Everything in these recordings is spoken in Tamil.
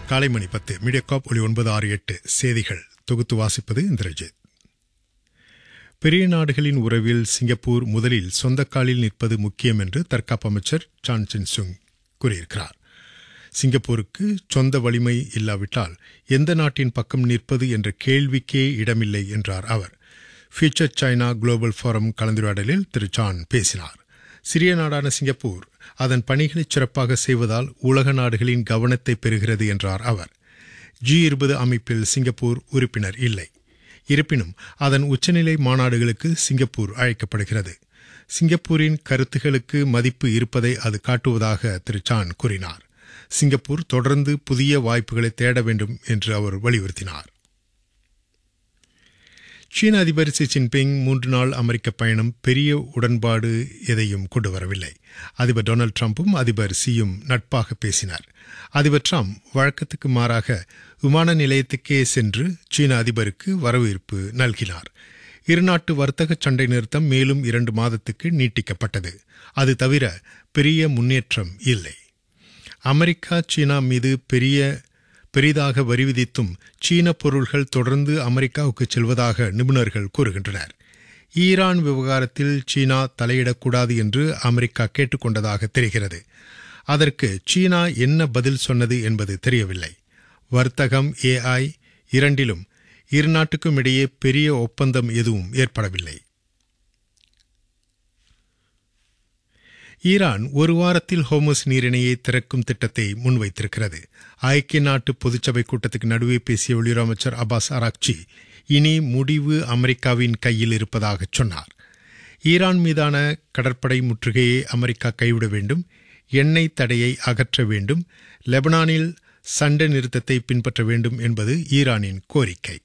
காலை மணி பத்து மீடியாகாப் ஒளி ஒன்பது ஆறு எட்டு செய்திகள் தொகுத்து வாசிப்பது இந்திரஜித் பெரிய நாடுகளின் உறவில் சிங்கப்பூர் முதலில் சொந்த காலில் நிற்பது முக்கியம் என்று தற்காப்பு அமைச்சர் சான் சின் சுங் கூறியிருக்கிறார் சிங்கப்பூருக்கு சொந்த வலிமை இல்லாவிட்டால் எந்த நாட்டின் பக்கம் நிற்பது என்ற கேள்விக்கே இடமில்லை என்றார் அவர் ஃபியூச்சர் சைனா குளோபல் ஃபோரம் கலந்துரையாடலில் திரு சான் பேசினார் சிறிய நாடான சிங்கப்பூர் அதன் பணிகளை சிறப்பாக செய்வதால் உலக நாடுகளின் கவனத்தை பெறுகிறது என்றார் அவர் ஜி இருபது அமைப்பில் சிங்கப்பூர் உறுப்பினர் இல்லை இருப்பினும் அதன் உச்சநிலை மாநாடுகளுக்கு சிங்கப்பூர் அழைக்கப்படுகிறது சிங்கப்பூரின் கருத்துகளுக்கு மதிப்பு இருப்பதை அது காட்டுவதாக திரு சான் கூறினார் சிங்கப்பூர் தொடர்ந்து புதிய வாய்ப்புகளை தேட வேண்டும் என்று அவர் வலியுறுத்தினார் சீன அதிபர் சி ஜின்பிங் மூன்று நாள் அமெரிக்க பயணம் பெரிய உடன்பாடு எதையும் கொண்டு வரவில்லை அதிபர் டொனால்டு டிரம்பும் அதிபர் சியும் நட்பாக பேசினார் அதிபர் டிரம்ப் வழக்கத்துக்கு மாறாக விமான நிலையத்துக்கே சென்று சீன அதிபருக்கு வரவேற்பு நல்கினார் இருநாட்டு வர்த்தக சண்டை நிறுத்தம் மேலும் இரண்டு மாதத்துக்கு நீட்டிக்கப்பட்டது அது தவிர பெரிய முன்னேற்றம் இல்லை அமெரிக்கா சீனா மீது பெரிய பெரிதாக வரி விதித்தும் சீன பொருள்கள் தொடர்ந்து அமெரிக்காவுக்கு செல்வதாக நிபுணர்கள் கூறுகின்றனர் ஈரான் விவகாரத்தில் சீனா தலையிடக்கூடாது என்று அமெரிக்கா கேட்டுக்கொண்டதாக தெரிகிறது அதற்கு சீனா என்ன பதில் சொன்னது என்பது தெரியவில்லை வர்த்தகம் ஏஐ இரண்டிலும் இரு நாட்டுக்கும் இடையே பெரிய ஒப்பந்தம் எதுவும் ஏற்படவில்லை ஈரான் ஒரு வாரத்தில் ஹோமஸ் நீரிணையை திறக்கும் திட்டத்தை முன்வைத்திருக்கிறது ஐக்கிய நாட்டு பொதுச்சபை கூட்டத்துக்கு நடுவே பேசிய வெளியுறவு அமைச்சர் அப்பாஸ் அராக்சி இனி முடிவு அமெரிக்காவின் கையில் இருப்பதாக சொன்னார் ஈரான் மீதான கடற்படை முற்றுகையை அமெரிக்கா கைவிட வேண்டும் எண்ணெய் தடையை அகற்ற வேண்டும் லெபனானில் சண்டை நிறுத்தத்தை பின்பற்ற வேண்டும் என்பது ஈரானின் கோரிக்கை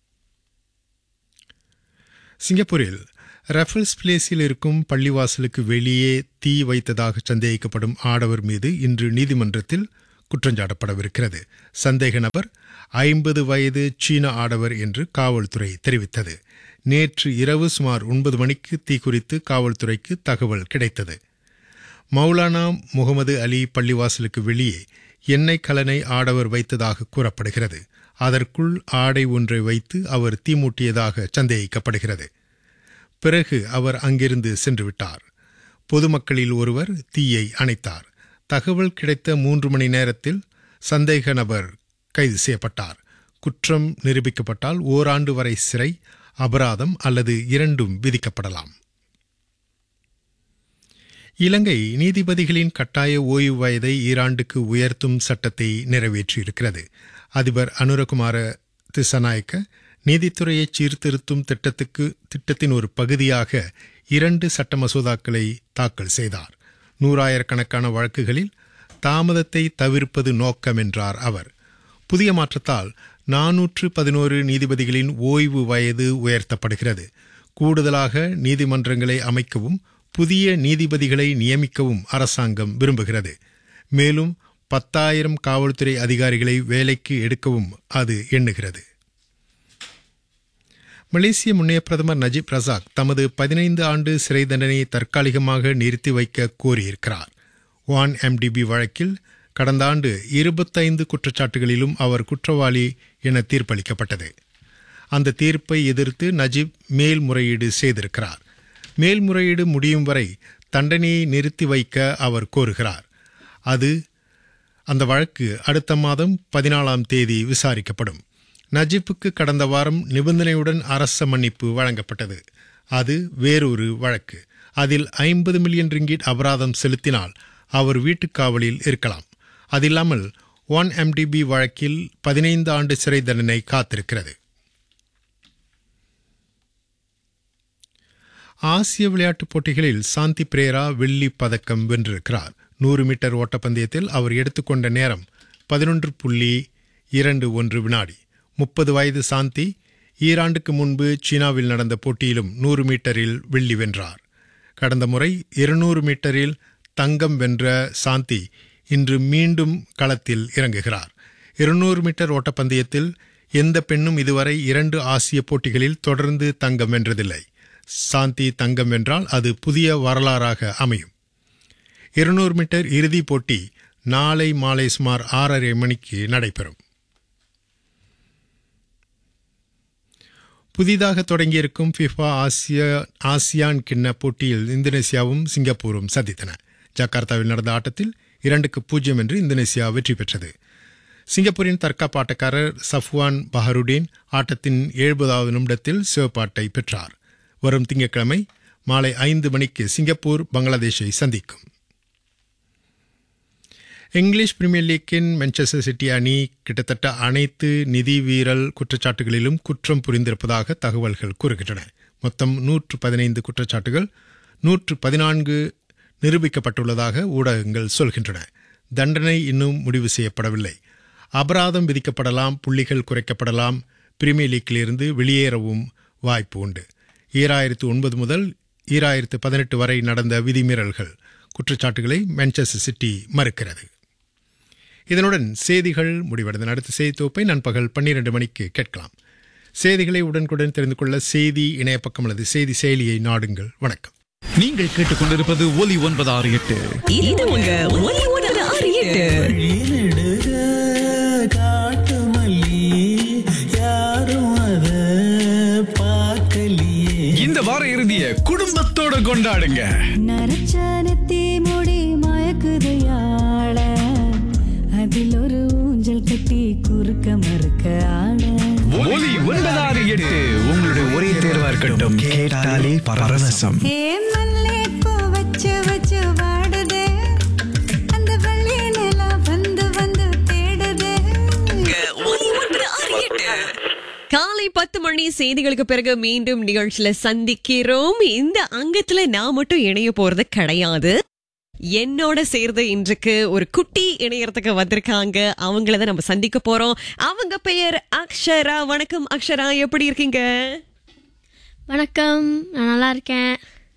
சிங்கப்பூரில் ரஃபல்ஸ் பிளேஸில் இருக்கும் பள்ளிவாசலுக்கு வெளியே தீ வைத்ததாக சந்தேகிக்கப்படும் ஆடவர் மீது இன்று நீதிமன்றத்தில் குற்றஞ்சாட்டப்படவிருக்கிறது சந்தேக நபர் ஐம்பது வயது சீன ஆடவர் என்று காவல்துறை தெரிவித்தது நேற்று இரவு சுமார் ஒன்பது மணிக்கு தீ குறித்து காவல்துறைக்கு தகவல் கிடைத்தது மௌலானா முகமது அலி பள்ளிவாசலுக்கு வெளியே எண்ணெய் கலனை ஆடவர் வைத்ததாக கூறப்படுகிறது அதற்குள் ஆடை ஒன்றை வைத்து அவர் தீமூட்டியதாக சந்தேகிக்கப்படுகிறது பிறகு அவர் அங்கிருந்து சென்று விட்டார் பொதுமக்களில் ஒருவர் தீயை அணைத்தார் தகவல் கிடைத்த மூன்று மணி நேரத்தில் சந்தேக நபர் கைது செய்யப்பட்டார் குற்றம் நிரூபிக்கப்பட்டால் ஓராண்டு வரை சிறை அபராதம் அல்லது இரண்டும் விதிக்கப்படலாம் இலங்கை நீதிபதிகளின் கட்டாய ஓய்வு வயதை ஈராண்டுக்கு உயர்த்தும் சட்டத்தை நிறைவேற்றியிருக்கிறது அதிபர் அனுரகுமார திசநாயக்க நீதித்துறையை சீர்திருத்தும் திட்டத்துக்கு திட்டத்தின் ஒரு பகுதியாக இரண்டு சட்ட மசோதாக்களை தாக்கல் செய்தார் நூறாயிரக்கணக்கான வழக்குகளில் தாமதத்தை தவிர்ப்பது நோக்கம் என்றார் அவர் புதிய மாற்றத்தால் நாநூற்று பதினோரு நீதிபதிகளின் ஓய்வு வயது உயர்த்தப்படுகிறது கூடுதலாக நீதிமன்றங்களை அமைக்கவும் புதிய நீதிபதிகளை நியமிக்கவும் அரசாங்கம் விரும்புகிறது மேலும் பத்தாயிரம் காவல்துறை அதிகாரிகளை வேலைக்கு எடுக்கவும் அது எண்ணுகிறது மலேசிய முன்னைய பிரதமர் நஜீப் ரசாக் தமது பதினைந்து ஆண்டு சிறை தண்டனையை தற்காலிகமாக நிறுத்தி வைக்க கோரியிருக்கிறார் வான் எம்டிபி வழக்கில் கடந்த ஆண்டு இருபத்தைந்து குற்றச்சாட்டுகளிலும் அவர் குற்றவாளி என தீர்ப்பளிக்கப்பட்டது அந்த தீர்ப்பை எதிர்த்து நஜீப் மேல்முறையீடு செய்திருக்கிறார் மேல்முறையீடு முடியும் வரை தண்டனையை நிறுத்தி வைக்க அவர் கோருகிறார் அது அந்த வழக்கு அடுத்த மாதம் பதினாலாம் தேதி விசாரிக்கப்படும் நஜீப்புக்கு கடந்த வாரம் நிபந்தனையுடன் அரச மன்னிப்பு வழங்கப்பட்டது அது வேறொரு வழக்கு அதில் ஐம்பது மில்லியன் ரிங்கிட் அபராதம் செலுத்தினால் அவர் வீட்டுக்காவலில் இருக்கலாம் அதில்லாமல் ஒன் எம்டிபி வழக்கில் பதினைந்து ஆண்டு சிறை தண்டனை காத்திருக்கிறது ஆசிய விளையாட்டுப் போட்டிகளில் சாந்தி பிரேரா வெள்ளி பதக்கம் வென்றிருக்கிறார் நூறு மீட்டர் ஓட்டப்பந்தயத்தில் அவர் எடுத்துக்கொண்ட நேரம் பதினொன்று புள்ளி இரண்டு ஒன்று வினாடி முப்பது வயது சாந்தி ஈராண்டுக்கு முன்பு சீனாவில் நடந்த போட்டியிலும் நூறு மீட்டரில் வெள்ளி வென்றார் கடந்த முறை இருநூறு மீட்டரில் தங்கம் வென்ற சாந்தி இன்று மீண்டும் களத்தில் இறங்குகிறார் இருநூறு மீட்டர் ஓட்டப்பந்தயத்தில் எந்த பெண்ணும் இதுவரை இரண்டு ஆசிய போட்டிகளில் தொடர்ந்து தங்கம் வென்றதில்லை சாந்தி தங்கம் வென்றால் அது புதிய வரலாறாக அமையும் இருநூறு மீட்டர் இறுதிப் போட்டி நாளை மாலை சுமார் ஆறரை மணிக்கு நடைபெறும் புதிதாக தொடங்கியிருக்கும் ஃபிஃபா ஆசிய ஆசியான் கிண்ண போட்டியில் இந்தோனேசியாவும் சிங்கப்பூரும் சந்தித்தன ஜகார்த்தாவில் நடந்த ஆட்டத்தில் இரண்டுக்கு பூஜ்ஜியம் என்று இந்தோனேசியா வெற்றி பெற்றது சிங்கப்பூரின் தற்காப்பு ஆட்டக்காரர் சஃப்வான் பஹருடீன் ஆட்டத்தின் எழுபதாவது நிமிடத்தில் சிவப்பாட்டை பெற்றார் வரும் திங்கட்கிழமை மாலை ஐந்து மணிக்கு சிங்கப்பூர் பங்களாதேஷை சந்திக்கும் இங்கிலீஷ் பிரீமியர் லீக்கின் மான்செஸ்டர் சிட்டி அணி கிட்டத்தட்ட அனைத்து நிதி வீரல் குற்றச்சாட்டுகளிலும் குற்றம் புரிந்திருப்பதாக தகவல்கள் கூறுகின்றன மொத்தம் நூற்று பதினைந்து குற்றச்சாட்டுகள் நூற்று பதினான்கு நிரூபிக்கப்பட்டுள்ளதாக ஊடகங்கள் சொல்கின்றன தண்டனை இன்னும் முடிவு செய்யப்படவில்லை அபராதம் விதிக்கப்படலாம் புள்ளிகள் குறைக்கப்படலாம் பிரீமியர் லீக்கிலிருந்து வெளியேறவும் வாய்ப்பு உண்டு ஈராயிரத்து ஒன்பது முதல் ஈராயிரத்து பதினெட்டு வரை நடந்த விதிமீறல்கள் குற்றச்சாட்டுகளை மான்செஸ்டர் சிட்டி மறுக்கிறது இதனுடன் செய்திகள் முடிவடைந்த அடுத்த செய்தி தொகுப்பை நண்பகல் பன்னிரண்டு மணிக்கு கேட்கலாம் செய்திகளை உடனுக்குடன் தெரிந்து கொள்ள செய்தி இணையப்பக்கம் அல்லது செய்தி செயலியை நாடுங்கள் வணக்கம் நீங்கள் கேட்டுக்கொண்டிருப்பது ஒலி ஒன்பது ஆறு எட்டு இது உங்க ஒலி ஒன்பது ஆறு எட்டு ஏனெடுக காட்டு மல்லி யாரும் அத பார்க்கலையே இந்த வார இறுதிய குடும்பத்தோட கொண்டாடுங்க நரச்சானத்தி முடி மயக்குதையாள அதில் ஒரு ஊஞ்சல் கட்டி குறுக்க மறுக்க ஆட ஒலி ஒன்பது ஆறு எட்டு உங்களுடைய ஒரே தேர்வா இருக்கட்டும் கேட்டாலே பரவசம் ஏ மல்லே பூ வச்சு வச்சு வாடுதே அந்த வள்ளி நிலா வந்து வந்து தேடுதே ஒலி ஒன்பது ஆறு எட்டு காலை பத்து மணி செய்திகளுக்கு பிறகு மீண்டும் நிகழ்ச்சியில சந்திக்கிறோம் இந்த அங்கத்துல நான் மட்டும் இணைய போறது கிடையாது என்னோட சேர்ந்து இன்றைக்கு ஒரு குட்டி இணையறதுக்கு வந்திருக்காங்க அவங்கள தான் நம்ம சந்திக்க போறோம் அவங்க பெயர் அக்ஷரா வணக்கம் அக்ஷரா எப்படி இருக்கீங்க வணக்கம் நான் நல்லா இருக்கேன்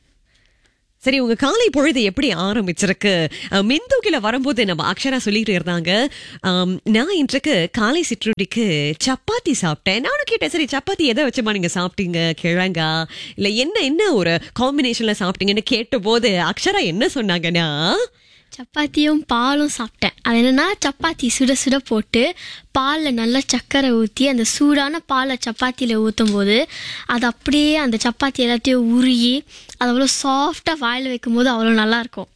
சரி உங்க காலை பொழுது எப்படி ஆரம்பிச்சிருக்கு அஹ், மின்தூக்கில வரும்போது நம்ம அக்ஷரா சொல்லிட்டு இருந்தாங்க ஆம், நான் இன்றைக்கு காலை சிற்றுண்டிக்கு சப்பாத்தி சாப்பிட்டேன் நானும் கேட்டேன் சரி சப்பாத்தி எதை வச்சுமா நீங்க சாப்பிட்டீங்க கிழங்கா இல்ல என்ன என்ன ஒரு காம்பினேஷன்ல சாப்பிட்டீங்கன்னு கேட்டபோது அக்ஷரா என்ன சொன்னாங்கன்னா சப்பாத்தியும் பாலும் சாப்பிட்டேன் அது என்னன்னா சப்பாத்தி சுட சுட போட்டு பாலில் நல்லா சர்க்கரை ஊற்றி அந்த சூடான பாலை சப்பாத்தியில் ஊற்றும் போது அது அப்படியே அந்த சப்பாத்தி எல்லாத்தையும் உருகி அது அவ்வளோ சாஃப்டாக வாயில் வைக்கும்போது அவ்வளோ நல்லாயிருக்கும்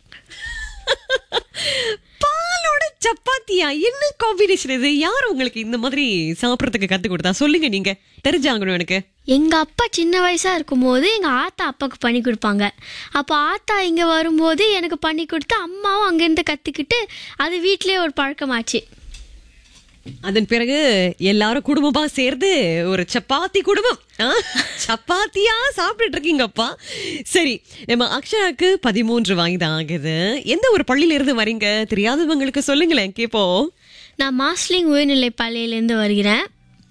பாலோட சப்பாத்தியா என்ன காம்பினேஷன் இது யார் உங்களுக்கு இந்த மாதிரி சாப்பிடறதுக்கு கத்து கொடுத்தா சொல்லுங்க நீங்க தெரிஞ்சாங்கணும் எனக்கு எங்கள் அப்பா சின்ன வயசாக இருக்கும்போது எங்கள் ஆத்தா அப்பாவுக்கு பண்ணி கொடுப்பாங்க அப்போ ஆத்தா இங்கே வரும்போது எனக்கு பண்ணி கொடுத்து அம்மாவும் அங்கேருந்து கற்றுக்கிட்டு அது வீட்டிலே ஒரு பழக்கமாச்சு அதன் பிறகு எல்லாரும் குடும்பமா சேர்ந்து ஒரு சப்பாத்தி குடும்பம் ஆ, சப்பாத்தியா சாப்பிட்டுட்டு இருக்கீங்கப்பா சரி நம்ம அக்ஷராக்கு பதிமூன்று வயது ஆகுது எந்த ஒரு பள்ளியில இருந்து வரீங்க தெரியாதவங்களுக்கு சொல்லுங்களேன் கேப்போம் நான் மாஸ்லிங் உயர்நிலை பள்ளியிலேருந்து வருகிறேன்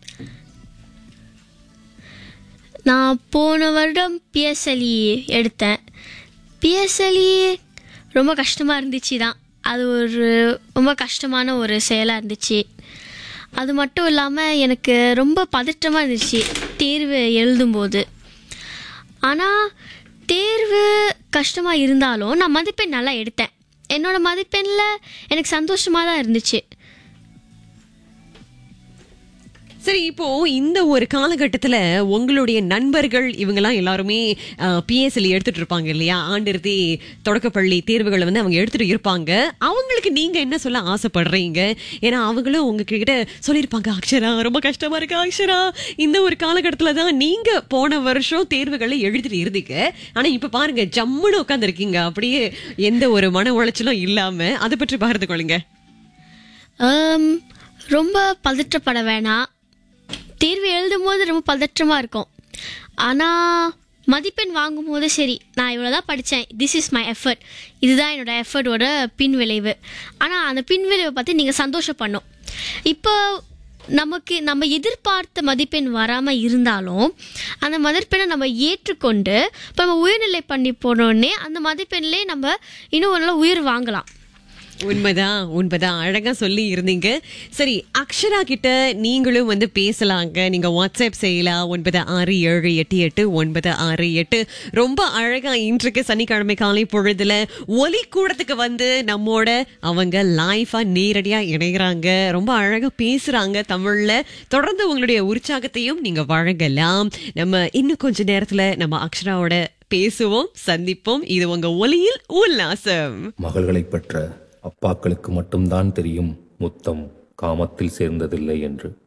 நான் போன வருடம் பிஎஸ்எல்இ எடுத்தேன் பிஎஸ்எல்இ ரொம்ப கஷ்டமாக இருந்துச்சு தான் அது ஒரு ரொம்ப கஷ்டமான ஒரு செயலாக இருந்துச்சு அது மட்டும் இல்லாமல் எனக்கு ரொம்ப பதற்றமாக இருந்துச்சு தேர்வு எழுதும்போது ஆனால் தேர்வு கஷ்டமாக இருந்தாலும் நான் மதிப்பெண் நல்லா எடுத்தேன் என்னோட மதிப்பெண்ணில் எனக்கு சந்தோஷமாக தான் இருந்துச்சு சரி இப்போ இந்த ஒரு காலகட்டத்துல உங்களுடைய நண்பர்கள் இவங்கெல்லாம் எல்லாருமே பிஎஸ்எல் எடுத்துட்டு இருப்பாங்க இல்லையா ஆண்டிறுதி தொடக்கப்பள்ளி தேர்வுகளை வந்து அவங்க எடுத்துட்டு இருப்பாங்க அவங்களுக்கு நீங்க என்ன சொல்ல ஆசைப்படுறீங்க ஏன்னா அவங்களும் உங்ககிட்ட சொல்லியிருப்பாங்க அக்ஷரா ரொம்ப கஷ்டமா இருக்கு அக்ஷரா இந்த ஒரு காலகட்டத்துல தான் நீங்க போன வருஷம் தேர்வுகளை எழுதிட்டு இருந்தீங்க ஆனா இப்ப பாருங்க ஜம்முன்னு உட்காந்துருக்கீங்க அப்படியே எந்த ஒரு மன உளைச்சலும் இல்லாம அதை பற்றி பகிர்ந்து கொள்ளுங்க ஆம், ரொம்ப பதற்றப்பட வேணாம் தேர்வு எழுதும் போது ரொம்ப பதற்றமாக இருக்கும் ஆனால் மதிப்பெண் வாங்கும்போது சரி நான் இவ்வளோ தான் படித்தேன் திஸ் இஸ் மை எஃபர்ட் இதுதான் என்னோட எஃபர்ட்டோட பின் விளைவு ஆனால் அந்த பின் விளைவை பார்த்து நீங்கள் சந்தோஷப்படணும் இப்போ நமக்கு நம்ம எதிர்பார்த்த மதிப்பெண் வராமல் இருந்தாலும் அந்த மதிப்பெண்ணை நம்ம ஏற்றுக்கொண்டு இப்போ நம்ம உயர்நிலை பண்ணி போனோடனே அந்த மதிப்பெண்லேயே நம்ம இன்னும் ஒரு நாள் உயிர் வாங்கலாம் உண்மைதான் உண்மைதான் அழகா சொல்லி இருந்தீங்க சரி அக்ஷரா கிட்ட நீங்களும் வந்து பேசலாங்க நீங்க வாட்ஸ்அப் செய்யலாம் ஒன்பது ஆறு ஏழு எட்டு எட்டு ஒன்பது ஆறு எட்டு ரொம்ப அழகா இன்றைக்கு சனிக்கிழமை காலை பொழுதுல ஒலி கூடத்துக்கு வந்து நம்மோட அவங்க லைஃபா நேரடியா இணைகிறாங்க ரொம்ப அழகா பேசுறாங்க தமிழ்ல தொடர்ந்து உங்களுடைய உற்சாகத்தையும் நீங்க வழங்கலாம் நம்ம இன்னும் கொஞ்ச நேரத்துல நம்ம அக்ஷராவோட பேசுவோம் சந்திப்போம் இது உங்க ஒலியில் உல்லாசம் மகள்களைப் பெற்ற அப்பாக்களுக்கு மட்டும்தான் தெரியும் முத்தம் காமத்தில் சேர்ந்ததில்லை என்று